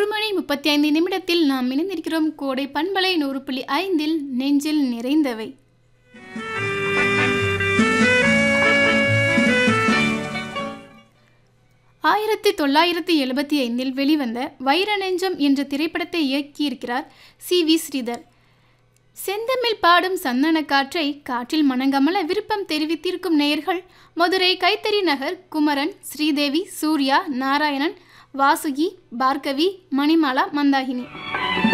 ஒரு மணி முப்பத்தி ஐந்து நிமிடத்தில் நாம் இணைந்திருக்கிறோம் கோடை பண்பலை நூறு புள்ளி ஐந்தில் நெஞ்சில் நிறைந்தவை ஆயிரத்தி தொள்ளாயிரத்தி எழுபத்தி ஐந்தில் வெளிவந்த வைர நெஞ்சம் என்ற திரைப்படத்தை இயக்கியிருக்கிறார் சி வி ஸ்ரீதர் செந்தமிழ் பாடும் சந்தன காற்றை காற்றில் மணங்கமல விருப்பம் தெரிவித்திருக்கும் நேயர்கள் மதுரை கைத்தறி நகர் குமரன் ஸ்ரீதேவி சூர்யா நாராயணன் வாசுகி பார்கவி மணிமாலா மந்தாகினி